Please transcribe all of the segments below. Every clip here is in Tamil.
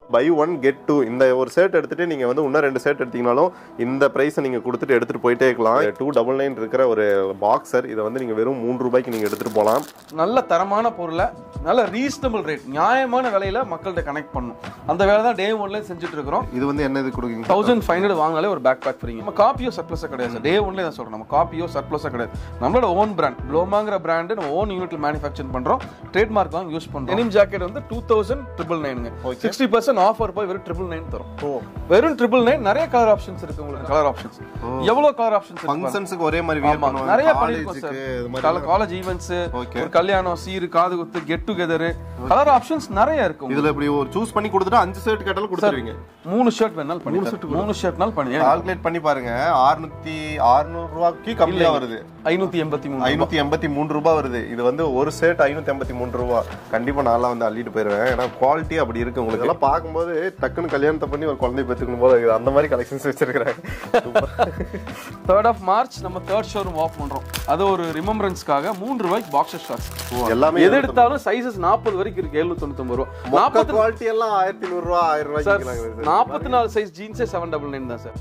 பை ஒன் கெட் டூ இந்த ஒரு ஷர்ட் எடுத்துட்டு நீங்க வந்து இன்னும் ரெண்டு ஷர்ட் எடுத்தீங்கனாலும் இந்த பிரைஸை நீங்க கொடுத்துட்டு எடுத்துட்டு போயிட்டே இருக்கலாம் டூ டபுள் நைன் இருக்கிற ஒரு பாக்ஸர் இதை வந்து நீங்க வெறும் மூன்று ரூபாய்க்கு நீங்க எடுத்துட்டு போகலாம் நல்ல தரமான பொருளை நல்ல ரீசனபிள் ரேட் நியாயமான விலையில மக்கள்கிட்ட கனெக்ட் பண்ணும் அந்த வேலை தான் டே ஒன்ல செஞ்சுட்டு இருக்கிறோம் இது வந்து என்ன இது கொடுக்குறீங்க தௌசண்ட் ஃபைவ் ஹண்ட்ரட் வாங்கினாலே ஒரு பேக் பேக் ஃப்ரீங்க நம்ம காப்பியோ சர்ப்ளஸாக கிடையாது டே ஒன்லேயே தான் சொல்கிறோம் நம்ம காப்பியோ சர்ப்ளஸாக கிடையாது நம்மளோட ஓன் பிராண்ட் ப்ளோமாங்கிற பிராண்டு நம்ம ஓன் யூனிட்ல மேனுஃபேக்சர் பண்ணுறோம் ட்ரேட் மார்க் வாங்கி யூஸ் பண்ணுறோம் டெனிம் ஜாக்கெட் வந்து டூ தௌசண்ட் ட்ரிபிள் நைனுங்க சிக்ஸ்டி பர்சன்ட் ஆஃபர் போய் வெறும் ட்ரிபிள் நைன் தரும் ஓ வெறும் ட்ரிபிள் நைன் நிறைய கலர் ஆப்ஷன்ஸ் இருக்கு உங்களுக்கு கலர் ஆப்ஷன்ஸ் எவ்வளோ கலர் ஆப்ஷன்ஸ் இருக்கு ஃபங்க்ஷன்ஸுக்கு ஒரே மாதிரி wear ஆமா பண்ணுவாங்க. நிறைய பண்ணிருக்கோம் College-க்கு இது சார் மாதிரி கால காலேஜ் ஈவெண்ட்ஸ் Okay. ஒரு கல்யாணம் சீரு காது குத்து கெட் டுகெதர் கலர் ஆப்ஷன்ஸ் நிறைய இருக்கு உங்களுக்கு. இதுல இப்படி ஒரு சூஸ் பண்ணி கொடுத்துட்டு அஞ்சு ஷர்ட் கேட்டாலும் கொடுத்துருவீங்க மூணு ஷர்ட் வேணாலும் பண்ணி தரேன். மூணு ஷர்ட்னாலும் பண்ணி கால்குலேட் பண்ணி பாருங்க 600 600 ரூபாய்க்கு கம்மியா வருது ஐநூத்தி எண்பத்தி மூணு ஐநூத்தி எண்பத்தி மூணு ரூபாய் வருது இது வந்து ஒரு ஷர்ட் ஐநூத்தி எண்பத்தி மூணு ரூபாய் கண்டிப்பா நான்லாம் வந்து அள்ளிட்டு போயிருவேன் ஏன்னா குவாலிட்டி அப்படி இருக்கு உங்களுக்கு எல்லாம் பார்க்கும்போது டக்குன்னு கல்யாணத்தை பண்ணி ஒரு குழந்தை பெற்றுக்கணும் போல இருக்குது. அந்த மாதிரி கலெக்ஷன்ஸ் வச்சிருக்காங்க தேர்ட் ஆஃப் மார்ச் நம்ம தேர்ட் ஷோரூம் ஆஃப் பண்றோம் அது ஒரு ரிமெம்பரன்ஸ்க்காக மூன்று ரூபாய்க்கு பாக்ஸர் ஷார்ட்ஸ் எல்லாமே எது எடுத்தாலும் சைஸஸ் நாற்பது வரைக்கும் இருக்கு எழுநூத்தி தொண்ணூத்தி ரூபா நாற்பத்தி குவாலிட்டி எல்லாம் ஆயிரத்தி நூறு ரூபாய் ஆயிரம் ரூபாய்க்கு விக்கிறாங்க நாற்பத்தி நாலு சைஸ் ஜீன்ஸே செவன் டபுள் நைன் தான் sir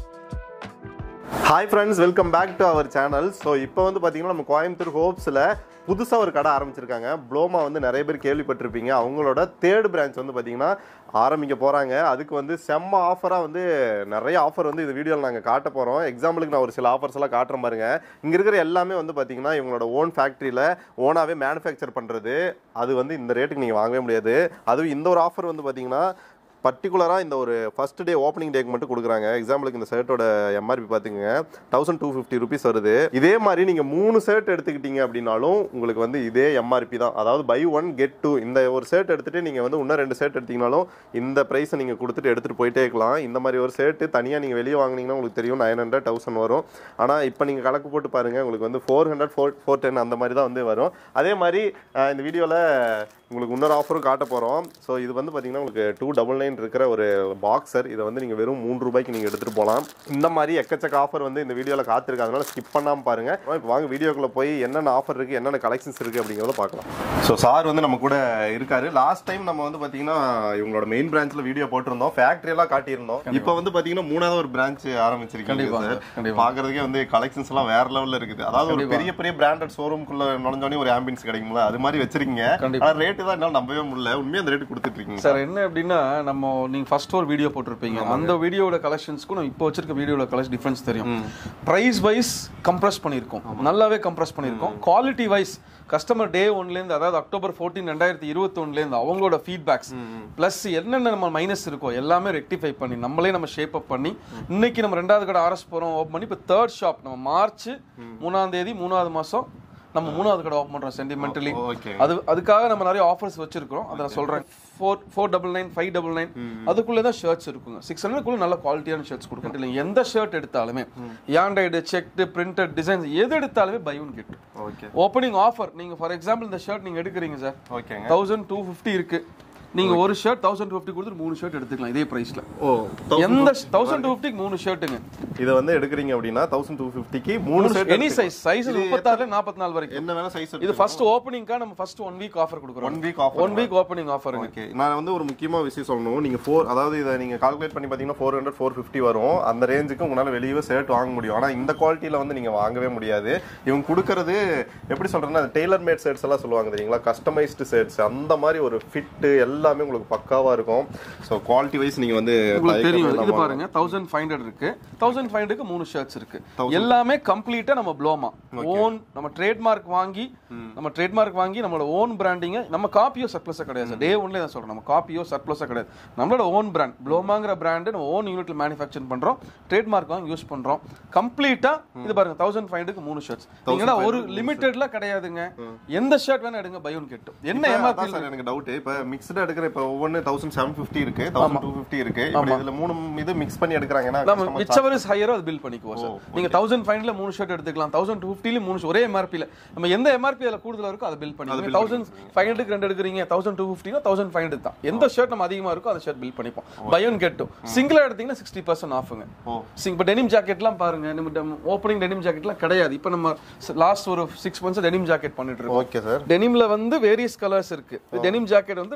hi friends welcome back to our channel so இப்போ வந்து பார்த்தீங்கன்னா நம்ம கோயம்புத்தூர் ஹோப்ஸில் புதுசாக ஒரு கடை ஆரம்பிச்சிருக்காங்க ப்ளோமா வந்து நிறைய பேர் கேள்விப்பட்டிருப்பீங்க அவங்களோட தேர்ட் பிரான்ச் வந்து பார்த்தீங்கன்னா ஆரம்பிக்க போகிறாங்க அதுக்கு வந்து செம்ம ஆஃபராக வந்து நிறைய ஆஃபர் வந்து இந்த வீடியோவில் நாங்கள் காட்ட போகிறோம் எக்ஸாம்பிளுக்கு நான் ஒரு சில ஆஃபர்ஸ் எல்லாம் காட்டுறேன் பாருங்க இங்கே இருக்கிற எல்லாமே வந்து பார்த்தீங்கன்னா இவங்களோட ஓன் ஃபேக்ட்ரியில் ஓனாகவே மேனுஃபேக்சர் பண்ணுறது அது வந்து இந்த ரேட்டுக்கு நீங்கள் வாங்கவே முடியாது அதுவும் இந்த ஒரு ஆஃபர் வந்து பார்த்தீங்கன்னா பர்டிகுலராக இந்த ஒரு ஃபர்ஸ்ட் டே ஓப்பனிங் டேக்கு மட்டும் கொடுக்குறாங்க எக்ஸாம்பிளுக்கு இந்த ஷர்ட்டோட எம்ஆர்பி பார்த்துங்க தௌசண்ட் டூ ஃபிஃப்டி ருபீஸ் வருது இதே மாதிரி நீங்கள் மூணு ஷர்ட் எடுத்துக்கிட்டீங்க அப்படின்னாலும் உங்களுக்கு வந்து இதே எம்ஆர்பி தான் அதாவது பை ஒன் கெட் டூ இந்த ஒரு ஷர்ட் எடுத்துட்டு நீங்கள் வந்து இன்னும் ரெண்டு ஷர்ட் எடுத்தீங்கனாலும் இந்த ப்ரைஸை நீங்கள் கொடுத்துட்டு எடுத்துகிட்டு போயிட்டே இருக்கலாம் இந்த மாதிரி ஒரு ஷர்ட்டு தனியாக நீங்கள் வெளியே வாங்குனீங்கன்னா உங்களுக்கு தெரியும் நைன் ஹண்ட்ரட் தௌசண்ட் வரும் ஆனால் இப்போ நீங்கள் கணக்கு போட்டு பாருங்கள் உங்களுக்கு வந்து four hundred four four ten அந்த மாதிரி தான் வந்து வரும் அதே மாதிரி அஹ், இந்த வீடியோவில் உங்களுக்கு இன்னொரு ஆஃபரும் காட்ட போகிறோம் ஸோ இது வந்து பார்த்தீங்கன்னா உங்களுக்கு டூ டபுள் நைன் இருக்கிற ஒரு பாக்ஸர் இதை வந்து நீங்கள் வெறும் மூன்று ரூபாய்க்கு நீங்கள் எடுத்துகிட்டு போகலாம் இந்த மாதிரி எக்கச்சக்க ஆஃபர் வந்து இந்த வீடியோவில் காத்திருக்கு அதனால ஸ்கிப் பண்ணாமல் பாருங்கள் இப்போ வாங்க வீடியோக்குள்ளே போய் என்னென்ன ஆஃபர் இருக்குது என்னென்ன கலெக்ஷன்ஸ் இருக்குது அப்படிங்கிறத பார்க்கலாம் ஸோ சார் வந்து நம்ம கூட இருக்காரு லாஸ்ட் டைம் நம்ம வந்து பார்த்தீங்கன்னா இவங்களோட மெயின் பிரான்ச்சில் வீடியோ போட்டிருந்தோம் ஃபேக்ட்ரி எல்லாம் காட்டியிருந்தோம் இப்போ வந்து பார்த்தீங்கன்னா மூணாவது ஒரு பிரான்ச் ஆரம்பிச்சிருக்கீங்க கண்டிப்பா சார் கண்டிப்பா பார்க்கறதுக்கே வந்து கலெக்ஷன்ஸ் எல்லாம் வேற லெவல்ல இருக்குது அதாவது ஒரு பெரிய பெரிய பிராண்டட் ஷோரூம்குள்ள நுழைஞ்சோடனே ஒரு ஆம்பியன்ஸ் கிடைக்கும்ல அது மாதிரி வச்சிருக்கீங்க கண்டிப்பா. ஆனா ரேட்டு தான் என்னால நம்பவே முடியல உண்மையா அந்த ரேட் கொடுத்துட்டு இருக்கீங்க சார் என்ன அப்படின்னா நம்ம நீங்க ஃபர்ஸ்ட் ஒரு வீடியோ போட்டிருப்பீங்க அந்த வீடியோட கலெக்ஷன்ஸ்க்கும் நம்ம இப்போ வச்சிருக்க வீடியோட கலெக்ஷன் டிஃபரன்ஸ் தெரியும் பிரைஸ் வைஸ் கம்ப்ரஸ் பண்ணியிருக்கோம் நல்லாவே கம்ப்ரஸ் பண்ணியிருக்கோம் குவாலிட்டி வைஸ் கஸ்டமர் டே ஒன்லேருந்து அதாவது அக்டோபர் ஃபோர்டீன் ரெண்டாயிரத்தி இருபத்தொன்னுலேருந்து அவங்களோட ஃபீட்பேக்ஸ் ப்ளஸ் என்னென்ன நம்ம மைனஸ் இருக்கோ எல்லாமே ரெக்டிஃபை பண்ணி நம்மளே நம்ம ஷேப் அப் பண்ணி இன்னைக்கு நம்ம ரெண்டாவது கடை ஆர்எஸ் போகிறோம் ஓப்பன் பண்ணி இப்போ தேர்ட் ஷாப் நம்ம மார்ச் மூணாம் தேதி மூணாவது மாதம் நம்ம மூணாவது கடை ஓப்பன் பண்ணுறோம் சென்டிமெண்டலி ஓகே அது அதுக்காக நம்ம நிறைய ஆஃபர்ஸ் வச்சிருக்கிறோம் அதை நான் சொல்றேன் four four double nine five double nine அதுக்குள்ளே தான் ஷர்ட்ஸ் இருக்குங்க சிக்ஸ் ஹண்ட்ரட்குள்ள நல்ல குவாலிட்டியான ஷர்ட்ஸ் கொடுக்கணும் இல்லை எந்த ஷர்ட் எடுத்தாலுமே யாண்டைடு செக்டு பிரிண்டட் டிசைன்ஸ் எது எடுத்தாலுமே buy one get okay opening offer நீங்க ஃபார் எக்ஸாம்பிள் இந்த ஷர்ட் நீங்க எடுக்கிறீங்க சார் ஓகேங்க தௌசண்ட் டூ ஃபிஃப்டி இருக்கு நீங்க ஒரு ஷர்ட் தௌசண்ட் டூ ஃபிஃப்டி கொடுத்துட்டு மூணு ஷர்ட் எடுத்துக்கலாம் இதே பிரைஸ்ல ஓ எந்த தௌசண்ட் டூ ஃபிஃப்டிக்கு மூணு ஷர்ட்டுங்க இதை வந்து எடுக்கிறீங்க அப்படின்னா தௌசண்ட் டூ ஃபிஃப்டிக்கு மூணு செட் எனி சைஸ் சைஸ் முப்பத்தாறுல நாற்பத்தி நாலு வரைக்கும் என்ன வேணா சைஸ் இது ஃபர்ஸ்ட் ஓப்பனிங்காக நம்ம ஃபர்ஸ்ட் ஒன் வீக் ஆஃபர் கொடுக்குறோம் one week offer one week opening ஆஃபருங்க ஓகே நான் வந்து ஒரு முக்கியமான விஷயம் சொல்லணும் நீங்க ஃபோர் அதாவது இதை நீங்க கால்குலேட் பண்ணி பார்த்தீங்கன்னா ஃபோர் ஹண்ட்ரட் ஃபோர் ஃபிஃப்டி வரும் அந்த ரேஞ்சுக்கு உங்களால வெளியே ஷர்ட் வாங்க முடியும் ஆனா இந்த குவாலிட்டியில வந்து நீங்க வாங்கவே முடியாது இவங்க கொடுக்கறது எப்படி சொல்றேன்னா டெய்லர் மேட் ஷர்ட்ஸ் எல்லாம் சொல்லுவாங்க தெரியுங்களா கஸ்டமைஸ்டு ஷர்ட்ஸ் அந்த மாதிரி ஒரு ஃபிட் எல்லாமே உங்களுக்கு பக்காவா இருக்கும் ஸோ குவாலிட்டி வைஸ் நீங்க வந்து உங்களுக்கு தெரியும் இது தயக்கம் பாருங்க தௌசண்ட் ஃபைவ் ஹண்ட்ரட் இருக்கு தௌசண்ட் ஃபைவ் ஹண்ட்ரட்க்கு மூணு ஷர்ட்ஸ் இருக்கு எல்லாமே கம்ப்ளீட்டா நம்ம ப்ளோமா ஓன் நம்ம ட்ரேட்மார்க் வாங்கி நம்ம ட்ரேட்மார்க் வாங்கி நம்மளோட ஓன் பிராண்டிங்க நம்ம காப்பியோ சர்ப்ளஸா கிடையாது டே ஒன்லேயே தான் சொல்றோம் நம்ம காப்பியோ சர்ப்ளஸா கிடையாது நம்மளோட ஓன் பிராண்ட் ப்ளோமாங்கிற பிராண்டு நம்ம ஓன் யூனிட்ல மேனுஃபேக்சர் பண்றோம் ட்ரேட்மார்க் வாங்கி யூஸ் பண்றோம் கம்ப்ளீட்டா இது பாருங்க தௌசண்ட் ஃபைவ் ஹண்ட்ரட்க்கு மூணு ஷர்ட்ஸ் நீங்கன்னா ஒரு லிமிட்டெட்ல கிடையாதுங்க எந்த ஷர்ட் வேணா எடுங்க பை ஒன் கெட்டும் என்ன அதான் எம்ஆர்பி சார் எனக்கு டவுட் இப்போ மிக்ஸ்டு எடுக்கிற இப்போ ஒவ்வொன்று தௌசண்ட் செவன் ஃபிஃப்டி இருக்கு தௌசண்ட் டூ ஃபிஃப்டி இருக்கு இப்போ இதுல மூணு இது மிக்ஸ் பண்ணி எடுக்கிறாங்கன்னா நம்ம விச்சவர் இஸ் ஹையரோ அது பில் பண்ணிக்குவோம் சார் நீங்க தௌசண்ட் ஃபைவ்ல மூணு ஷர்ட் எடுத்துக்கலாம் தௌசண்ட் டூ ஃபிஃப்டில மூணு ஒரே எம்ஆர்பியில் நம்ம எந்த எம்ஆர்பி அதில் கூடுதலா இருக்கோ அதை பில் பண்ணி தௌசண்ட் ஃபைவ் ஹண்ட்ரட் ரெண்டு எடுக்கிறீங்க தௌசண்ட் டூ ஃபிஃப்டினா தௌசண்ட் ஃபைவ் ஹண்ட்ரட் தான் எந்த ஷர்ட் நம்ம அதிகமா இருக்கோ அந்த ஷர்ட் பில் பண்ணிப்போம் பை ஒன் கெட் டூ சிங்கிளா எடுத்தீங்கன்னா சிக்ஸ்டி பர்சன்ட் ஆஃபுங்க ஓ. சிங் இப்போ டெனிம் ஜாக்கெட்லாம் பாருங்க நம்ம ஓப்பனிங் டெனிம் ஜாக்கெட்லாம் கிடையாது இப்போ நம்ம லாஸ்ட் ஒரு சிக்ஸ் மந்த்ஸ் டெனிம் ஜாக்கெட் பண்ணிட்டு இருக்கோம் ஓகே சார் டெனிம்ல வந்து வேரியஸ் கலர்ஸ் இருக்கு டெனிம் ஜாக்கெட் வந்து டூ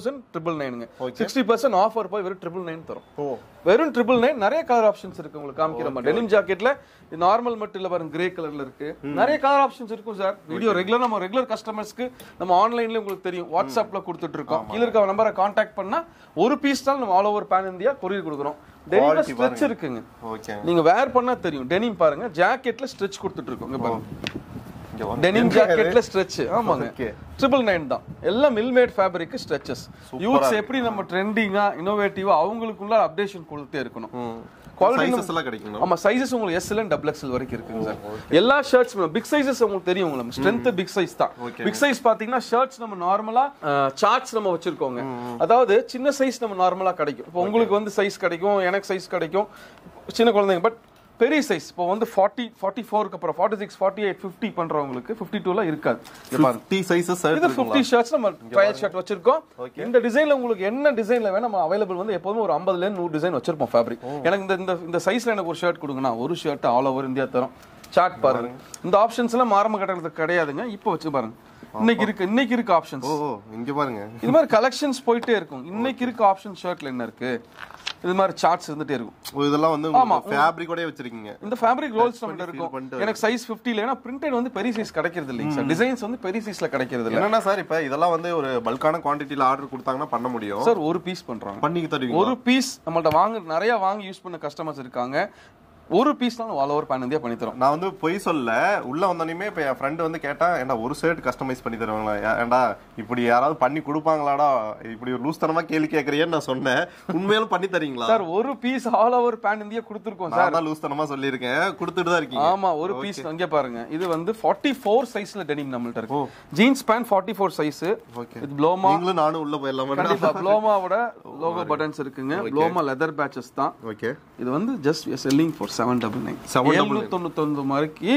தௌசண்ட் ட்ரிபிள் நைனுங்க சிக்ஸ்டி பர்சன்ட் ஆஃபர் போய் வெறும் ட்ரிபிள் நைன் தரும் ஓ வெறும் ட்ரிபிள் நைன் நிறைய கலர் ஆப்ஷன்ஸ் இருக்கு உங்களுக்கு காமிக்கிறோம் டெனிம் ஜாக்கெட்ல நார்மல் மட்டும் இல்ல பாருங்க கிரே கலர்ல இருக்கு நிறைய கலர் ஆப்ஷன்ஸ் இருக்கும் சார் வீடியோ ரெகுலர் நம்ம ரெகுலர் கஸ்டமர்ஸ்க்கு நம்ம ஆன்லைன்ல உங்களுக்கு தெரியும் வாட்ஸ்அப்ல கொடுத்துட்டு இருக்கோம் கீழ இருக்க நம்பரை காண்டாக்ட் பண்ணா ஒரு பீஸ் தான் நம்ம all over pan India courier கொடுக்குறோம் டெனிம்ல Quality ஸ்ட்ரெச் இருக்குங்க ஓகே நீங்க வேர் பண்ணா தெரியும் டெனிம் பாருங்க ஜாக்கெட்ல ஸ்ட்ரெச் கொடுத்துட்டு இருக்கோம் இங்க பாருங்க இங்க வாங்க. டெனிம் ஜாக்கெட்ல ஸ்ட்ரெச் ஆமாங்க Okay. ட்ரிபிள் நைன் தான் எல்லாம் மில்மேட் ஃபேப்ரிக் ஸ்ட்ரெச்சஸ் யூத்ஸ் எப்படி நம்ம ட்ரெண்டிங்கா இன்னோவேட்டிவா அவங்களுக்குள்ள அப்டேஷன் கொடுத்தே இருக்கணும் குவாலிட்டி Sizes எல்லாம் கிடைக்குங்களா ஆமா சைஸஸ் உங்களுக்கு எஸ் எல் டபுள் எக்ஸ்எல் வரைக்கும் இருக்குங்க சார் எல்லா ஷர்ட்ஸ் பிக் சைஸஸ் உங்களுக்கு தெரியும் உங்களுக்கு ஸ்ட்ரென்த் பிக் சைஸ் தான் பிக் சைஸ் பாத்தீங்கன்னா ஷர்ட்ஸ் நம்ம நார்மலா சார்ட்ஸ் நம்ம வச்சிருக்கோங்க அதாவது சின்ன சைஸ் நம்ம நார்மலா கிடைக்கும் இப்போ உங்களுக்கு வந்து சைஸ் கிடைக்கும் எனக்கு சைஸ் கிடைக்கும் சின்ன குழந்தைங்க பட் பெரிய சைஸ் இப்போ வந்து ஃபார்ட்டி ஃபார்ட்டி ஃபோருக்கு அப்புறம் forty six forty eight fifty பண்றவங்களுக்கு ஃபிஃப்டி டூல இருக்காது இங்க பாருங்க. 50 சைஸஸ் இது 50 ஷர்ட்ஸ் நம்ம ட்ரையல் ஷர்ட் வச்சிருக்கோம் இந்த டிசைன்ல உங்களுக்கு என்ன டிசைன்ல வேணும் நம்ம அவைலபிள் வந்து எப்போதுமே ஒரு 50 ல இருந்து 100 டிசைன் வச்சிருப்போம் ஃபேப்ரிக் எனக்கு இந்த இந்த இந்த சைஸ்ல எனக்கு ஒரு ஷர்ட் கொடுங்கண்ணா ஒரு ஷர்ட் ஆல் ஓவர் இந்தியா தரும் சார்ட் பாருங்க இந்த ஆப்ஷன்ஸ் எல்லாம் ஆரம்ப கட்டணத்துக்கு கிடையாதுங்க இப்போ வச்சு பாருங்க இன்னைக்கு இருக்கு இன்னைக்கு இருக்கு ஆப்ஷன்ஸ் ஓ ஓ, இங்க பாருங்க இது மாதிரி கலெக்ஷன்ஸ் போயிட்டே இருக்கும் இன்னைக்கு இருக்க ஆப்ஷன் ஷர்ட்ல என்ன இருக்கு இது மாதிரி சார்ட்ஸ் இருந்துட்டே இருக்கும் ஓ, இதெல்லாம் வந்து ஃபேப்ரிக்கோடய வச்சிருக்கீங்க இந்த ஃபேப்ரிக் ரோல்ஸ் நம்மகிட்ட feel இருக்கும் பண்ணிட்டு எனக்கு சைஸ் 50 ல ஏன்னா பிரிண்டட் வந்து பெரிய சைஸ் கிடைக்கிறது இல்லைங்க சார் டிசைன்ஸ் வந்து பெரிய சைஸ்ல கிடைக்கிறது இல்ல என்னன்னா சார் இப்ப இதெல்லாம் வந்து ஒரு பல்கான குவாண்டிட்டில ஆர்டர் கொடுத்தாங்கன்னா பண்ண முடியும் சார் ஒரு பீஸ் பண்றாங்க பண்ணிக்கு தருவீங்க ஒரு பீஸ் நம்மள்ட்ட வாங்க நிறைய வாங்கி யூஸ் பண்ண கஸ்டமர்ஸ் இருக்காங்க ஒரு பீஸ் தான் ஆல் ஓவர் பேன் இந்தியா பண்ணி தரோம் நான் வந்து பொய் சொல்ல உள்ள வந்தோடனே இப்ப என் ஃப்ரெண்ட் வந்து கேட்டா ஏன்டா ஒரு ஷர்ட் கஸ்டமைஸ் பண்ணி தருவாங்களா ஏ- ஏன்டா இப்படி யாராவது பண்ணி கொடுப்பாங்களாடா இப்படி ஒரு லூஸ் தனமா கேள்வி கேக்குறியேன்னு நான் சொன்னேன் உண்மையிலும் பண்ணி தரீங்களா சார் ஒரு piece all over pan India கொடுத்துருக்கோம் சார் நான் தான் லூஸ் தனமா சொல்லியிருக்கேன் கொடுத்துட்டு தான் இருக்கீங்க ஆமா ஒரு பீஸ் இங்க பாருங்க இது வந்து 44 ஃபோர் சைஸ்ல டெனிம் நம்மள்ட்ட இருக்கு jeans pant 44 four size Okay. இது ப்ளோமா நீங்களும் நானும் உள்ள போயிடலாமா கண்டிப்பா ப்ளோமாவோட லோகோ பட்டன்ஸ் இருக்குங்க ப்ளோமா லெதர் பேட்சஸ் தான் ஓகே இது வந்து just selling for seven double nine எழுநூத்தி தொண்ணூத்தொன்பது மாதிரிக்கு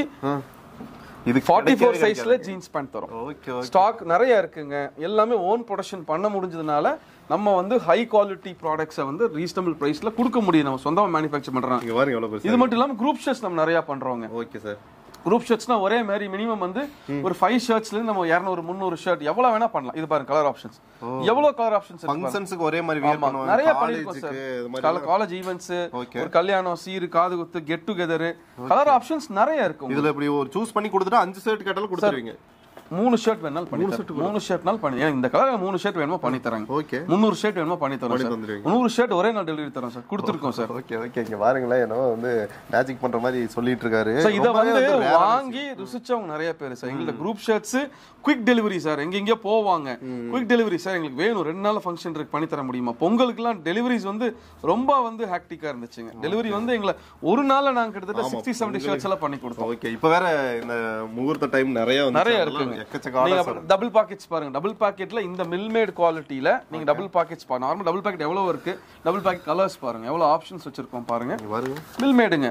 இது ஃபார்ட்டி ஃபோர் சைஸ்ல ஜீன்ஸ் பேண்ட் தரும் ஓகே ஸ்டாக் நிறைய இருக்குங்க எல்லாமே ஓன் ப்ரொடக்ஷன் பண்ண முடிஞ்சதுனால நம்ம வந்து ஹை குவாலிட்டி ப்ராடக்ட்ஸை வந்து ரீசனபிள் பிரைஸ்ல கொடுக்க முடியும் நம்ம சொந்தமா மேனுஃபேக்சர் பண்றோம் இங்க பாருங்க எவ்வளவு பெருசு இது மட்டும் இல்லாம குரூப் ஷர்ட்ஸ் நம்ம நிறைய பண்றோங்க ஓகே சார் குரூப் ஷர்ட்ஸ்னா ஒரே மாதிரி மினிமம் வந்து ஒரு ஃபைவ் ஷர்ட்ஸ்ல இருந்து நம்ம இரநூறு முந்நூறு ஷர்ட் எவ்வளவு வேணா பண்ணலாம் இது பாருங்க கலர் ஆப்ஷன்ஸ் எவ்வளவு கலர் ஆப்ஷன்ஸ் இருக்கு பாருங்க. ஃபங்க்ஷன்ஸ்க்கு ஒரே மாதிரி வியர் ஆமா, பண்ணுவாங்க நிறைய பண்ணிருக்கோம் சார் காலேஜுக்கு இது மாதிரி காலேஜ் ஈவெண்ட்ஸ் Okay. ஒரு கல்யாணம் சீரு காது குத்து கெட் டுகெதர் கலர் ஆப்ஷன்ஸ் நிறைய இருக்கும் இதுல இப்படி ஒரு சூஸ் பண்ணி கொடுத்துட்டு அஞ்சு ஷர்ட் கேட்டாலும் கொடுத்துருவீங்க மூணு ஷர்ட் வேணாலும் பண்ணி தரேன். மூணு ஷர்ட்னாலும் பண்ணி ஏன் இந்த கலர் மூணு ஷர்ட் வேணுமோ பண்ணி தராங்க ஓகே முந்நூறு ஷர்ட் வேணுமோ பண்ணி தரோம் சார் தந்துருவீங்க. நூறு ஷர்ட் ஒரே நாள் டெலிவரி தரோம் சார் கொடுத்துருக்கோம் சார் ஓகே ஓகே இங்க பாருங்களேன் என்னவோ வந்து மேஜிக் பண்ற மாதிரி சொல்லிட்டு இருக்காரு சார் இத ரொம்பவே வந்து rare ஆன வாங்கி ருசிச்சவங்க நிறைய பேர் சார் எங்கள்ட்ட group shirts quick delivery sir எங்க எங்கேயோ போவாங்க குயிக் டெலிவரி சார் எங்களுக்கு வேணும் ரெண்டு நாள் ஃபங்க்ஷன் இருக்கு பண்ணி தர முடியுமா பொங்கலுக்குலாம் டெலிவரிஸ் வந்து ரொம்ப வந்து ஹாக்டிக்கா இருந்துச்சுங்க டெலிவரி வந்து எங்களை ஒரு நாள்ல நாங்க கிட்டத்தட்ட சிக்ஸ்டி செவன்டி ஷர்ட்ஸ் எல்லாம் பண்ணி கொடுத்தோம் ஓகே இப்ப வேற இந்த முகூர்த்த டைம் நிறைய வந்து நிறைய இருக்குங்க எக்கச்சக்க orders நீங்க டபுள் பாக்கெட்ஸ் பாருங்க டபுள் பாக்கெட்ல இந்த மில்மேட் குவாலிட்டியில நீங்க டபுள் பாக்கெட்ஸ் பாருங்க நார்மல் டபுள் பாக்கெட் எவ்வளவு இருக்கு டபுள் பாக்கெட் கலர்ஸ் பாருங்க எவ்வளவு ஆப்ஷன்ஸ் வச்சிருக்கோம் பாருங்க இங்க பாருங்க மில்மேடுங்க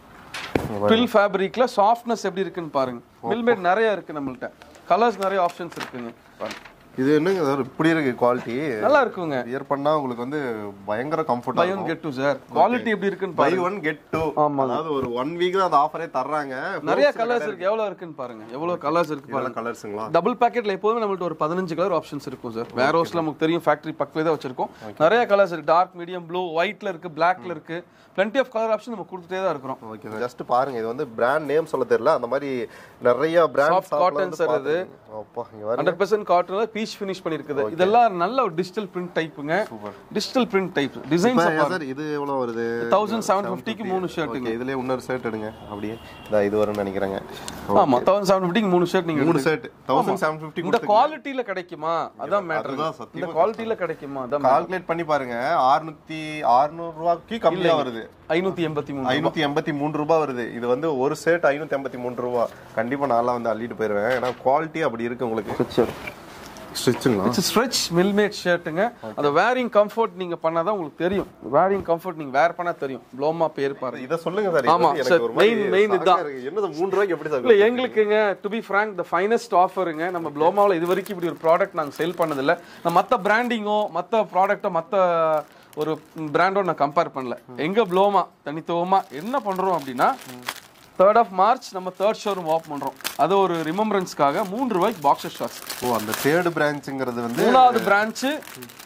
ட்வில் ஃபேப்ரிக்ல சாஃப்ட்னஸ் எப்படி இருக்குன்னு பாருங்க மில்மேட் நிறைய இருக்கு நம்மள்ட்ட கலர்ஸ் நிறைய ஆப்ஷன்ஸ் இருக்குங்க பாருங்க இது என்னங்க சார் இப்படி இருக்கு குவாலிட்டி நல்லா இருக்குங்க வியர் பண்ணா உங்களுக்கு வந்து பயங்கர கம்ஃபர்டா buy one get two sir quality எப்படி இருக்குன்னு பை பாருங்க ஒன் கெட் டூ ஆமாங்க. அதாவது ஒரு ஒன் வீக் தான் அந்த ஆஃபரே தர்றாங்க நிறைய கலர்ஸ் இருக்கு எவ்வளவு இருக்குன்னு பாருங்க எவ்வளவு கலர்ஸ் இருக்கு பாருங்க இதெல்லாம் கலர்ஸுங்களா டபுள் பாக்கெட்ல எப்போதுமே நம்மள்ட்ட ஒரு பதினஞ்சு கலர் ஆப்ஷன்ஸ் இருக்கும் சார் வேற ஹவுஸ்ல நமக்கு தெரியும் ஃபேக்டரி பக்கத்துல தான் வச்சிருக்கோம் நிறைய கலர்ஸ் இருக்கு டார்க் மீடியம் ப்ளூ ஒயிட்ல இருக்கு பிளாக்ல இருக்கு plenty ஆஃப் கலர் ஆப்ஷன் நம்ம கொடுத்துட்டே தான் இருக்கிறோம் ஓகே ஜஸ்ட் பாருங்க இது வந்து பிராண்ட் நேம் சொல்ல தெரியல அந்த மாதிரி நிறைய பிராண்ட் Soft cotton sir இது. அப்பா இங்க பாருங்க ஹண்ட்ரட் பர்சன்ட் காட்டன்ல பீச் ஃபினிஷ் பண்ணிருக்குது இதெல்லாம் நல்ல ஒரு டிஜிட்டல் பிரிண்ட் டைப்புங்க digital print type designs sir இது எவ்வளவு வருது தௌசண்ட் செவன் ஃபிஃப்டிக்கு மூணு ஷர்ட்டுங்க ஓகே இதுலயே இன்னொரு ஷர்ட் எடுங்க அப்படியே இதா இது வரும்னு நினைக்கிறேங்க ஆமா தௌசண்ட் செவன் ஃபிஃப்டிக்கு மூணு ஷர்ட் நீங்க மூணு ஷர்ட் தௌசண்ட் செவன் ஃபிஃப்டி இந்த குவாலிட்டியில கிடைக்குமா அதான் மேட்டர் அதுதான் சத்தியமா இந்த குவாலிட்டியில கிடைக்குமா அதான் கால்குலேட் பண்ணி பாருங்க 600 600 ரூபாய்க்கு கம்மியா வருது ஐநூத்தி எண்பத்தி மூணு ஐநூத்தி எண்பத்தி மூணு ரூபாய் வருது இது வந்து ஒரு ஷர்ட் ஐநூத்தி எண்பத்தி மூணு ரூபாய் கண்டிப்பா நான்லாம் வந்து அள்ளிட்டு போயிருவேன் ஏன்னா குவாலிட்டி அப்படி இருக்கு உங்களுக்கு ஸ்டிச்சுங்களா இட்ஸ் ஸ்ட்ரெச் மில்மேட் ஷர்ட்டுங்க அந்த வேரிங் கம்ஃபர்ட் நீங்க பண்ணாதான் உங்களுக்கு தெரியும் வேரிங் கம்ஃபர்ட் நீங்க வேர் பண்ணா தெரியும் ப்ளோமா பேர் பாருங்க இத சொல்லுங்க சார் இது ஆமா, வந்து sir. எனக்கு ஒரு மாதிரி main- main shock ஆ இதுதான். இருக்கு. என்னது மூணு ரூபாய்க்கு எப்படி சார் இல்ல எங்களுக்குங்க to be frank the finest ஆஃபருங்க நம்ம ப்ளோமாவில் இது வரைக்கும் இப்படி ஒரு ப்ராடக்ட் நாங்கள் செல் பண்ணதில்ல நான் மற்ற பிராண்டிங்கோ மற்ற ப்ராடக்ட்டோ மற்ற ஒரு பிராண்டோ நான் கம்பேர் பண்ணல எங்க ப்ளோமா தனித்துவமா என்ன பண்றோம் அப்படின்னா தேர்ட் ஆஃப் மார்ச் நம்ம தேர்ட் ஷோரூம் ஓப் பண்றோம் அது ஒரு ரிமெம்பரன்ஸ்க்காக மூன்று ரூபாய்க்கு பாக்ஸர் ஷார்ட்ஸ் ஓ அந்த தேர்ட் பிரான்ச்ங்கிறது வந்து மூணாவது பிரான்ச்சு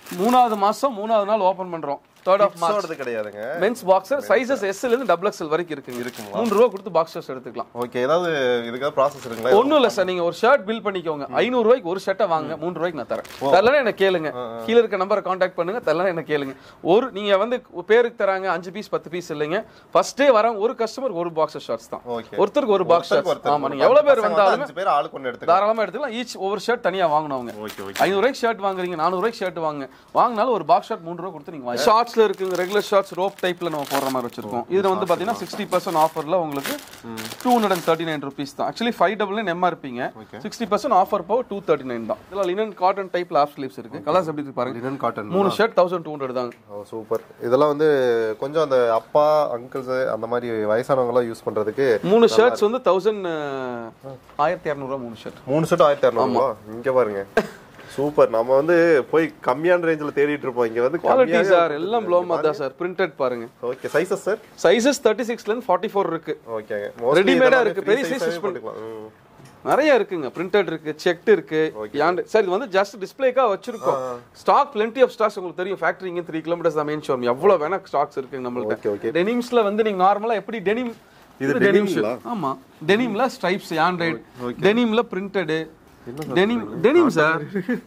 மூணாவது மாசம் மூணாவது நாள் ஓபன் பண்றோம் தேர்ட் ஆஃப் மார்ச் கிட்ஸோடது கிடையாதுங்க மென்ஸ் பாக்ஸர் சைஸஸ் எஸ்ல இருந்து டபுள் எக்ஸ்எல் வரைக்கும் இருக்குங்க இருக்குங்களா? மூணு ரூபா கொடுத்து பாக்ஸர்ஸ் எடுத்துக்கலாம் ஓகே ஏதாவது இதுக்காக ப்ராசஸ் இருக்குங்களா ஒண்ணும் இல்ல சார் நீங்க ஒரு ஷர்ட் பில் பண்ணிக்கோங்க ஐநூறு ரூபாய்க்கு ஒரு ஷர்ட்டை வாங்க மூணு ரூபாய்க்கு நான் தரேன் தரலன்னா என்ன கேளுங்க கீழ இருக்க நம்பரை காண்டாக்ட் பண்ணுங்க தரலன்னா என்ன கேளுங்க ஒரு நீங்க வந்து பேருக்கு தராங்க அஞ்சு பீஸ் பத்து பீஸ் இல்லைங்க ஃபர்ஸ்டே வரவங்க ஒரு கஸ்டமர் ஒரு பாக்ஸர் ஷர்ட்ஸ் தான் ஓகே ஒருத்தருக்கு ஒரு பாக்ஸ் ஷர்ட்ஸ் ஆமா நீங்க எவ்வளவு பேர் வந்தாலும் அஞ்சு பேர் ஆளுக்கு ஒன்று எடுத்துக்கலாம் தாராளமா எடுத்துக்கலாம் ஈச் ஒவ்வொரு ஷர்ட் தனியா வாங்கணும் அவங்க ஓகே ஓகே ஐநூறு ரூபாய்க்கு ஷர்ட் வாங்குறீங்க நானூறு ரூபாய்க்கு ஷர்ட் வாங்க வாங்கினாலும் ஒரு பாக்ஸ் ஷர்ட் மூணு ரூபா கொடுத்து நீங்க வாங்க ஷார்ட்ஸ்ல இருக்குங்க ரெகுலர் ஷார்ட்ஸ் ரோப் டைப்ல நம்ம போடுற மாதிரி வச்சிருக்கோம் இதுல வந்து பாத்தீங்கன்னா சிக்ஸ்டி பர்சன்ட் ஆஃபர்ல உங்களுக்கு two hundred and thirty nine rupees தான் ஆக்சுவலி ஃபைவ் டபுள் நைன் எம்ஆர்பிங்க சிக்ஸ்டி பர்சன்ட் ஆஃபர் பவர் டூ தேர்ட்டி நைன் தான் இதுல லினன் காட்டன் டைப்ல ஆஃப் ஸ்லீவ்ஸ் இருக்கு கலர்ஸ் எப்படி இருக்கு பாருங்க லினன் காட்டன் மூணு ஷர்ட் தௌசண்ட் டூ ஹண்ட்ரட் தாங்க ஓ சூப்பர் இதெல்லாம் வந்து கொஞ்சம் அந்த அப்பா அங்கிள்ஸ் அந்த மாதிரி வயசானவங்க எல்லாம் யூஸ் பண்றதுக்கு மூணு ஷர்ட்ஸ் வந்து தௌசண்ட் ஆயிரத்தி இரநூறுவா மூணு ஷர்ட் மூணு செட் ஆயிரத்தி இரநூறுவா இங்க பாருங்க சூப்பர் நம்ம வந்து போய் கம்மியான ரேஞ்சில் தேடிட்டு இருப்போம் இங்க வந்து குவாலிட்டி சார் எல்லாம் ப்ளோமா தான் சார் பிரிண்டட் பாருங்க okay sizes sir sizes thirty சிக்ஸ்ல இருந்து ஃபார்ட்டி ஃபோர் இருக்கு ஓகேங்க Ready-made ஆ இருக்கு. பெரிய size use பண்ணிக்கலாம் ம். நிறைய இருக்குங்க பிரிண்டட் இருக்கு செக்ட் இருக்கு யாண்டு சார் இது வந்து ஜஸ்ட் டிஸ்பிளேக்கா வச்சிருக்கோம் ஸ்டாக் plenty ஆஃப் ஸ்டாக்ஸ் உங்களுக்கு தெரியும் ஃபேக்டரி இங்க த்ரீ கிலோமீட்டர்ஸ் தான் மெயின் ஷோரூம் எவ்வளவு வேணா ஸ்டாக்ஸ் இருக்கு Okay, நம்மள்ட்ட okay. டெனிம்ஸ்ல வந்து நீங்க நார்மலா எப்படி டெனிம் இது டெனிம் denimங்களா? ஆமா டெனிம்ல ஸ்ட்ரைப்ஸ் ஆண்ட்ராய்டு டெனிம்ல பிரிண்டட் டெனிம் டெனிம் சார்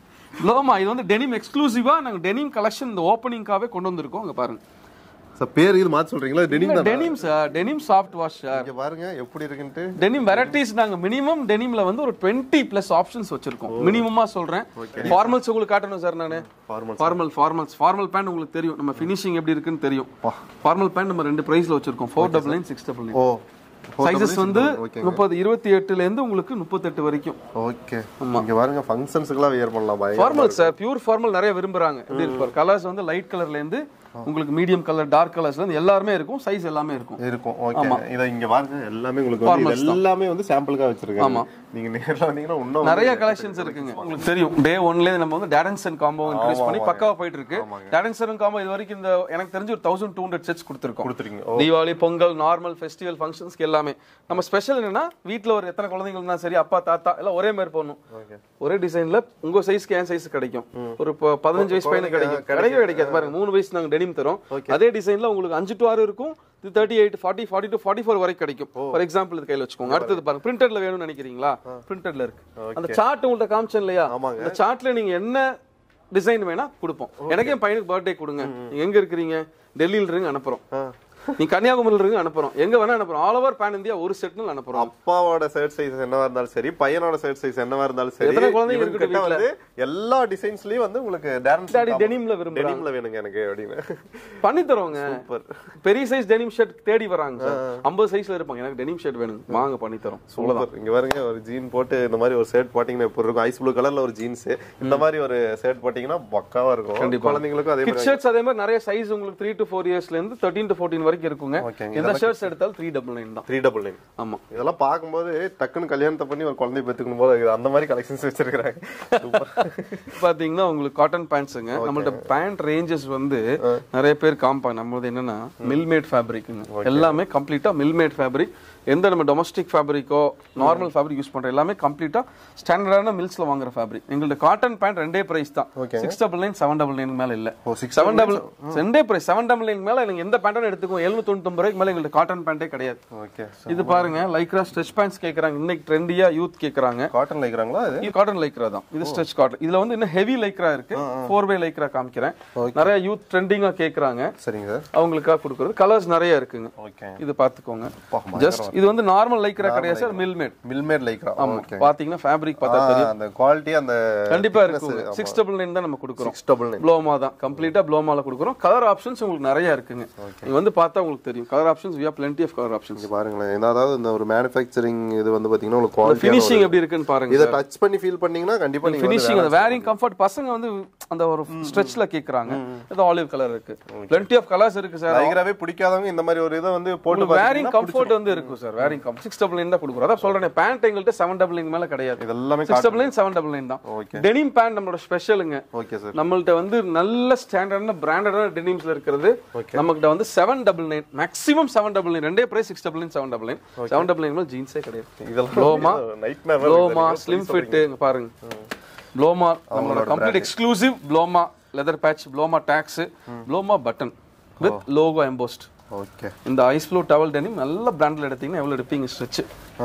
லோமா இது வந்து டெனிம் எக்ஸ்க்ளூசிவா நாங்க டெனிம் கலெக்ஷன் இந்த ஓப்பனிங்காவே கொண்டு வந்திருக்கோம் அங்க பாருங்க சார் பேர் இது மாத்தி சொல்றீங்களா டெனிம் தான் denim sir denim soft wash sir இங்க பாருங்க எப்படி இருக்குன்ட்டு டெனிம் வெரைட்டிஸ் நாங்க மினிமம் டெனிம்ல வந்து ஒரு 20 பிளஸ் ஆப்ஷன்ஸ் வச்சிருக்கோம் மினிமமா சொல்றேன் ஃபார்மல்ஸ் உங்களுக்கு காட்டணும் சார் நானு Formals. Formal formals formal pant உங்களுக்கு தெரியும் நம்ம ஃபினிஷிங் எப்படி இருக்குன்னு தெரியும் ஃபார்மல் பேண்ட் நம்ம ரெண்டு பிரைஸ்ல வச்சிருக்கோம் four double nine six double nine ஓ சைசஸ் வந்து ஓகே முப்பது இருபத்தி எட்டுல இருந்து உங்களுக்கு முப்பத்தெட்டு வரைக்கும் ஓகே இங்க பாருங்க ஃபங்க்ஷன்ஸ்க்குலாம் வியர் பண்ணலாம் boy formal sir pure formal நிறைய விரும்புறாங்க எப்படி இருப்பார் கலர்ஸ் வந்து லைட் கலர்ல இருந்து உங்களுக்கு மீடியம் கலர் டார்க் கலர்ஸ்ல இருந்து எல்லாருமே இருக்கும் சைஸ் எல்லாமே இருக்கும் இருக்கும் ஓகே இத இங்க பாருங்க எல்லாமே உங்களுக்கு வந்து இது எல்லாமே வந்து சாம்பிளுக்கா வச்சிருக்காங்க நீங்க நேர்ல வந்தீங்கன்னா இன்னும் நிறைய கலெக்ஷன்ஸ் இருக்குங்க உங்களுக்கு தெரியும் டே ஒன்ல நம்ம வந்து டேடன்சன் காம்போ இன்க்ரீஸ் பண்ணி பக்காவா போயிட்டு இருக்கு டேடன்சன் காம்போ இது வரைக்கும் இந்த எனக்கு தெரிஞ்சு ஒரு தௌசண்ட் டூ ஹண்ட்ரட் செட்ஸ் கொடுத்துருக்கோம் கொடுத்துருக்கீங்க தீபாவளி பொங்கல் நார்மல் ஃபெஸ்டிவல் ஃபங்க்ஷன்ஸ்க்கு எல்லாமே நம்ம ஸ்பெஷல் என்னன்னா வீட்ல ஒரு எத்தனை குழந்தைங்க இருந்தாலும் சரி அப்பா தாத்தா எல்லாம் ஒரே மாதிரி போடணும் ஓகே ஒரே டிசைன்ல உங்க சைஸ்க்கு என் சைஸ் கிடைக்கும் ஒரு ப- பதினஞ்சு வயசு பையனுக்கு கிடைக்கும் கிடைக்கவே கிடைக்காது பாருங்க மூணு வயசு நாங்க டெனிம் தரோம் அதே டிசைன்ல உங்களுக்கு அஞ்சு டு ஆறு இருக்கும் இது thirty eight forty forty to forty four வரைக்கும் கிடைக்கும் ஃபார் எக்ஸாம்பிள் இது கையில வச்சுக்கோங்க அடுத்தது பாருங்க பிரிண்டட்ல வேணும்னு நினைக்கிறீங்களா பிரிண்டட்ல இருக்கு அந்த சார்ட் உங்கள்ட்ட காமிச்சேன் இல்லையா ஆமாங்க. அந்த சார்ட்ல நீங்க என்ன டிசைன் வேணா கொடுப்போம் எனக்கு என் பையனுக்கு பர்த்டே கொடுங்க நீங்க எங்க இருக்கிறீங்க டெல்லியில இருந்து அனுப்புறோம் நீ கன்னியாகுமரியில இருந்து அனுப்புறோம் எங்க வேணா அனுப்புறோம் ஆல் ஓவர் பேன் இந்தியா ஒரு செட்னு அனுப்புறோம் அப்பாவோட ஷர்ட் சைஸ் என்னவா இருந்தாலும் சரி பையனோட ஷர்ட் சைஸ் என்னவா இருந்தாலும் சரி எத்தனை குழந்தைங்க இவங்க இருக்குது கிட்ட வந்து எல்லா டிசைன்ஸ்லயும் வந்து உங்களுக்கு டேரன்ஸ் டாடி டெனிம்ல விரும்புறாங்க டெனிம்ல வேணுங்க எனக்கு அப்படின்னு பண்ணி தரோங்க சூப்பர் பெரிய சைஸ் டெனிம் ஷர்ட் தேடி வராங்க சார் ஐம்பது சைஸ்ல இருப்பாங்க எனக்கு டெனிம் ஷர்ட் வேணும் வாங்க பண்ணி தரோம் சூப்பர் இங்க பாருங்க ஒரு ஜீன் போட்டு இந்த மாதிரி ஒரு ஷர்ட் போட்டீங்கன்னா இப்போ இருக்கும் ஐஸ் ப்ளூ கலர்ல ஒரு ஜீன்ஸ் இந்த மாதிரி ஒரு ஷர்ட் போட்டீங்கன்னா பக்காவா இருக்கும் கண்டிப்பா. குழந்தைங்களுக்கும் அதே கிட் மாதிரி ஷர்ட்ஸ் அதே மாதிரி நிறைய சைஸ் உங்களுக்கு த்ரீ டு ஃபோர் இயர்ஸ்ல இருந்து தேர்ட்டின் டு ஃபோர்டீன் வரைக்கும் இருக்குங்க ஓகேங்க. எந்த ஷர்ட்ஸ் எடுத்தாலும் த்ரீ டபுள் நைன் தான் த்ரீ டபுள் நைன் ஆமா இதெல்லாம் பார்க்கும்போது டக்குன்னு கல்யாணத்தை பண்ணி ஒரு குழந்தை பெற்றுக்கணும் போது அந்த மாதிரி கலெக்ஷன்ஸ் வச்சிருக்காங்க சூப்பர் பாத்தீங்கன்னா உங்களுக்கு காட்டன் பேண்ட்ஸுங்க நம்மள்ட்ட பேண்ட் ரேஞ்சஸ் வந்து நிறைய பேர் காமிப்பாங்க நம்மளது என்னன்னா மில்மேட் ஃபேப்ரிக்குங்க எல்லாமே கம்ப்ளீட்டா மில்மேட் ஃபேப்ரிக் எந்த நம்ம டொமஸ்டிக் ஃபேப்ரிக்கோ நார்மல் ஃபேப்ரிக் யூஸ் பண்ற எல்லாமே கம்ப்ளீட்டா ஸ்டாண்டர்டான மில்ஸ்ல வாங்குற ஃபேப்ரிக் எங்கள்ட்ட காட்டன் பேண்ட் ரெண்டே பிரைஸ் தான் Okay. Six double nine seven double nine மேல இல்ல ஓ, six செவன் டபுள் ரெண்டே பிரைஸ் செவன் டபுள் நைன் மேல நீங்க எந்த பேண்ட்டும் எடுத்துக்கோ எழுநூத்தி தொண்ணூத்தி ரூபாய்க்கு மேல எங்கள்ட்ட காட்டன் பேண்டே கிடையாது ஓகே இது பாருங்க லைக்ரா ஸ்ட்ரெச் பேண்ட்ஸ் கேக்குறாங்க இன்னைக்கு ட்ரெண்டியா யூத் கேக்குறாங்க காட்டன் லைக்கிறாங்களா அது இது காட்டன் லைக்ரா தான் இது ஸ்ட்ரெச் காட்டன் இதுல வந்து இன்னும் ஹெவி லைக்ரா இருக்கு ஃபோர் வே லைக்ரா காமிக்கிறேன் நிறைய யூத் ட்ரெண்டிங்கா கேக்குறாங்க சரிங்க சார் அவங்களுக்காக கொடுக்கறது கலர்ஸ் நிறைய இருக்குங்க ஓகே இது பாத்துக்கோங்க அப்பா, ஜஸ்ட் இது வந்து நார்மல் லைக்ரா கிடையாது sir mill made mill made lycra okay பாத்தீங்கன்னா ஃபேப்ரிக் பார்த்தா தெரியும் அந்த குவாலிட்டி அந்த கண்டிப்பா இருக்குங்க சிக்ஸ் டபுள் நைன் தான் நம்ம கொடுக்குறோம் சிக்ஸ் டபுள் நைன் ப்ளோமா தான் கம்ப்ளீட்டா ப்ளோமால கொடுக்குறோம் கலர் ஆப்ஷன்ஸ் உங்களுக்கு நிறைய இருக்குங்க நீங்க வந்து பார்த்தா உங்களுக்கு தெரியும் colour options we plenty of colour options இங்க பாருங்களேன் இந்த அதாவது இந்த ஒரு மேனுஃபேக்சரிங் இது வந்து பாத்தீங்கன்னா உங்களுக்கு குவாலிட்டி ஃபினிஷிங் எப்படி இருக்குன்னு பாருங்க இதை டச் பண்ணி ஃபீல் பண்ணீங்கன்னா கண்டிப்பா நீங்க வந்து ஃபினிஷிங் அந்த வேரிங் கம்ஃபர்ட் பசங்க வந்து அந்த ஒரு ஸ்ட்ரெச்ல கேக்குறாங்க இது ஆலிவ் கலர் இருக்கு plenty ஆஃப் கலர்ஸ் இருக்கு சார் லைக்ராவே பிடிக்காதவங்க இந்த மாதிரி ஒரு இதை வந்து போட்டு வேரிங் கம்ஃபர்ட் வந்து இருக்கும் sir wearing comfort six double nine தான் கொடுக்குறோம் அதான் சொல்றேன் பேண்ட் எங்கள்கிட்ட செவன் டபுள் நைன் மேல கிடையாது இது எல்லாமே six double nine seven double nine தான் ஓகே டெனிம் பேண்ட் நம்மளோட ஸ்பெஷலுங்க ஓகே சார் நம்மள்ட்ட வந்து நல்ல ஸ்டாண்டர்டான பிராண்டடான டெனிம்ஸ்ல இருக்கிறது நம்மகிட்ட வந்து seven double nine maximum seven double nine ரெண்டே price six double nine seven double nine seven double nine ஜீன்ஸே கிடையாது இதெல்லாம் ப்ளோமா நைட் நேரம் ப்ளோமா ஸ்லிம் ஃபிட் இங்க பாருங்க ப்ளோமா நம்மளோட complete exclusive Bloma leather patch Bloma tags Bloma button with logo embossed okay இந்த ஐஸ் ப்ளூ டவல் டெனிம் நல்ல பிராண்டில் எடுத்தீங்கன்னா எவ்வளோ எடுப்பீங்க ஸ்ட்ரெச்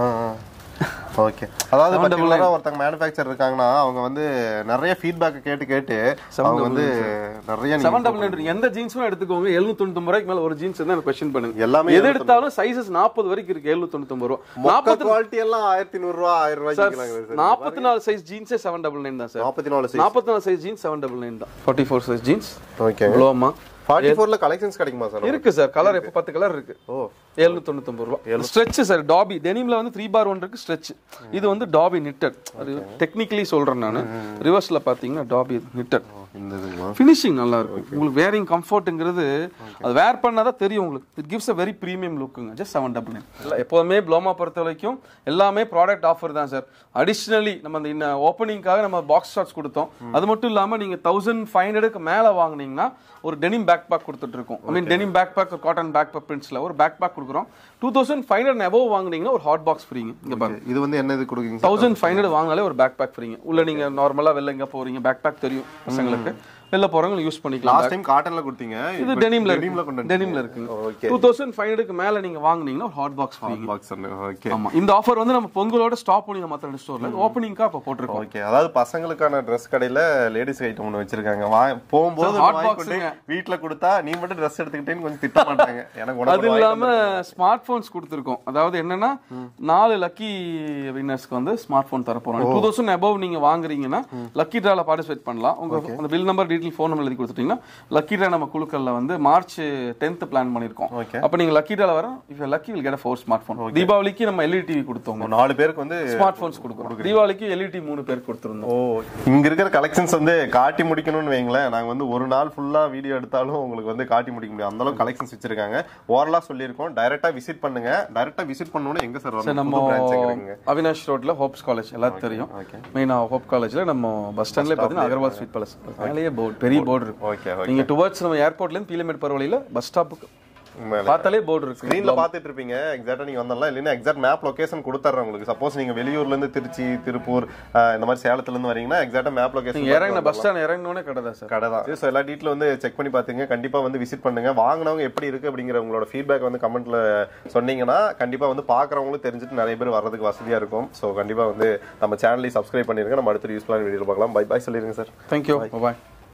ஓகே அதாவது பர்டிகுலரா ஒருத்தங்க மேனுஃபேக்சர் இருக்காங்கன்னா அவங்க வந்து நிறைய ஃபீட்பேக் கேட்டு கேட்டு அவங்க வந்து நிறைய நீங்க செவன் டபுள் நைன் எந்த ஜீன்ஸும் எடுத்துக்கோங்க எழுநூத்தி தொண்ணூத்தி ரூபாய்க்கு மேல ஒரு ஜீன்ஸ் தான் கொஸ்டின் பண்ணுங்க எல்லாமே எது எடுத்தாலும் சைஸஸ் நாற்பது வரைக்கும் இருக்கு எழுநூத்தி தொண்ணூத்தி ரூபா மொத்த குவாலிட்டி எல்லாம் ஆயிரத்தி நூறு ரூபா ஆயிரம் ரூபாய்க்கு விற்கிறாங்க சார் நாற்பத்தி நாலு சைஸ் ஜீன்ஸே செவன் டபுள் நைன் தான் சார் நாற்பத்தி நாலு சைஸ் நாற்பத்தி நாலு size jeans seven double nine தான் forty four size jeans okay Bloma forty ஃபோர்ல கலெக்ஷன்ஸ் கிடைக்குமா சார் இருக்கு சார் கலர் இப்போ பத்து கலர் இருக்கு ஓ எழுநூத்தி தொண்ணூத்தி ரூபா ஸ்ட்ரெச் சார் டாபி டெனிம்ல வந்து த்ரீ பார் ஒன் இருக்கு ஸ்ட்ரெச் இது வந்து டாபி நிட்டட் அது டெக்னிக்கலி சொல்றேன் நான் ரிவர்ஸ்ல பாத்தீங்கன்னா டாபி நிட்டட் இந்த இதுங்களா ஃபினிஷிங் நல்லா இருக்கும் உங்களுக்கு வேரிங் கம்ஃபர்ட்டுங்கிறது அது வேர் பண்ணாதான் தெரியும் உங்களுக்கு it gives a very premium லுக்குங்க ஜஸ்ட் செவன் டபுள் நைன் இல்லை எப்போதுமே ப்ளோமா பொறுத்த வரைக்கும் எல்லாமே ப்ராடக்ட் ஆஃபர் தான் சார் அடிஷ்னலி நம்ம இந்த இன்ன ஓப்பனிங்காக நம்ம பாக்ஸ் ஷாட்ஸ் கொடுத்தோம் அது மட்டும் இல்லாமல் நீங்கள் தௌசண்ட் ஃபைவ் ஹண்ட்ரடுக்கு மேலே வாங்குனீங்கன்னா ஒரு டெனிம் பேக் பேக் கொடுத்துட்டு இருக்கோம் I mean denim backpack cotton backpack பிரிண்ட்ஸில் ஒரு பேக் பேக் கொடுக்குறோம் two thousand five hundred above வாங்குனீங்கன்னா ஒரு ஹாட் பாக்ஸ் ஃப்ரீங்க இங்கே பாருங்க இது வந்து என்ன இது கொடுக்குறீங்க சார் தௌசண்ட் ஃபைவ் ஹண்ட்ரட் வாங்கினாலே ஒரு பேக் பேக் ஃப்ரீங்க உள்ள நீங்க நார்மலா வெளில எங்க போறீங்க பேக் பேக் தெரியும் பசங்களுக்கு வெளில போறவங்க யூஸ் பண்ணிக்கலாம் லாஸ்ட் டைம் காட்டன்ல கொடுத்தீங்க இது இப்ப டெனிம்ல டெனிம்ல இருக்கு கொண்டு டெனிம்ல இருக்குங்க ஓகே டூ தௌசண்ட் ஃபைவ் ஹண்ட்ரட்க்கு மேல நீங்க வாங்குனீங்கன்னா ஒரு hot box free box okay ஆமா இந்த ஆஃபர் வந்து நம்ம பொங்கலோட ஸ்டாப் பண்ணி மற்ற ஸ்டோர்ல ஓப்பனிங்கா இப்போ போட்டிருக்கோம் ஓகே அதாவது பசங்களுக்கான Dress கடையில லேடிஸ் ஐட்டம் ஒன்று வச்சிருக்காங்க வா போகும்போது Sir, hot வாங்கி box கொண்டு ங்க. வீட்ல கொடுத்தா நீ மட்டும் Dress எடுத்துக்கிட்டேன்னு கொஞ்சம் திட்ட மாட்டாங்க எனக்கு உனக்கு அது ஒரு வாங்கிட்டு இல்லாம ஸ்மார்ட் போன்ஸ் கொடுத்துருக்கோம் அதாவது என்னன்னா நாலு லக்கி வின்னர்ஸ்க்கு வந்து ஸ்மார்ட் போன் தர போறோம் டூ தௌசண்ட் அபவ் நீங்க வாங்குறீங்கன்னா லக்கி டிரால பார்ட்டிசிபேட் பண்ணலாம் உங்க அந்த bill number detail phone number எழுதி கொடுத்துட்டீங்கன்னா லக்கி டிரா நம்ம குழுக்கள்ல வந்து மார்ச் டென்த் பிளான் பண்ணிருக்கோம் Okay. அப்ப நீங்க லக்கி டிரால வர if lucky will get four smart phone தீபாவளிக்கு நம்ம எல்இடி டிவி கொடுத்தோம் ஒரு நாலு பேருக்கு வந்து ஸ்மார்ட் போன்ஸ் கொடுக்குறோம் தீபாவளிக்கு எல்இடி மூணு பேருக்கு கொடுத்துருந்தோம் ஓ இங்க இருக்கிற கலெக்ஷன்ஸ் வந்து காட்டி முடிக்கணும்னு வைங்களேன் நாங்க வந்து ஒரு நாள் ஃபுல்லா வீடியோ எடுத்தாலும் உங்களுக்கு வந்து காட்டி முடிக்க முடியும் அந்த அளவுக்கு கலெக்ஷன்ஸ் வச்சிருக்காங்க ஓரலா சொல்லியிருக்கோம் டைரக்டா விசிட் பண்ணுங்க டைரக்டா விசிட் பண்ணனும் எங்க சார் வரணும் நம்ம புது பிரான்ச் எங்க இருக்குங்க அவினாஷ் ரோட்ல ஹோப்ஸ் காலேஜ் எல்லாத்துக்கும் தெரியும் okay. மெயினா ஹோப் காலேஜ்ல நம்ம பஸ் ஸ்டாண்ட்ல பாத்தீங்கன்னா அகர்வால் ஸ்வீட் பேலஸ் மேலேயே போர்டு பெரிய போர்டு இருக்கும் ஓகே ஓகே நீங்க டுவர்ட்ஸ் நம்ம ஏர்போர்ட்ல இருந்து பீலமேட் போற வழியில பஸ் ஸ்டாப்புக்கு மேல பார்த்தாலே போர்டு இருக்கு ஸ்க்ரீன்ல பாத்துட்டு இருப்பீங்க எக்ஸாக்டா நீங்க வந்தலாம் இல்லைன்னா எக்ஸாக்ட் மேப் லொகேஷன் கொடுத்துறேன் உங்களுக்கு சப்போஸ் நீங்க வெளியூர்ல இருந்து திருச்சி திருப்பூர் அஹ், இந்த மாதிரி சேலத்துல இருந்து வரீங்கன்னா எக்ஸாக்டா மேப் நீங்க லொகேஷன் இறங்கின பஸ் ஸ்டாண்ட் இறங்கினோடனே கடை தான் சார் கடை தான் ஸோ எல்லா டீட்டில் வந்து செக் பண்ணி பார்த்துங்க கண்டிப்பா வந்து விசிட் பண்ணுங்க வாங்கினவங்க எப்படி இருக்கு அப்படிங்கிற உங்களோட ஃபீட்பேக் வந்து கமெண்ட்ல சொன்னீங்கன்னா கண்டிப்பா வந்து பாக்குறவங்களும் தெரிஞ்சுட்டு நிறைய பேர் வர்றதுக்கு வசதியா இருக்கும் ஸோ கண்டிப்பா வந்து நம்ம சேனலையும் சப்ஸ்கிரைப் பண்ணிருங்க நம்ம அடுத்த யூஸ்ஃபுல்லான வீடியோ பார்க்கலாம் பை பை சொல்லிருங்க சார் தேங்க்யூ பாய்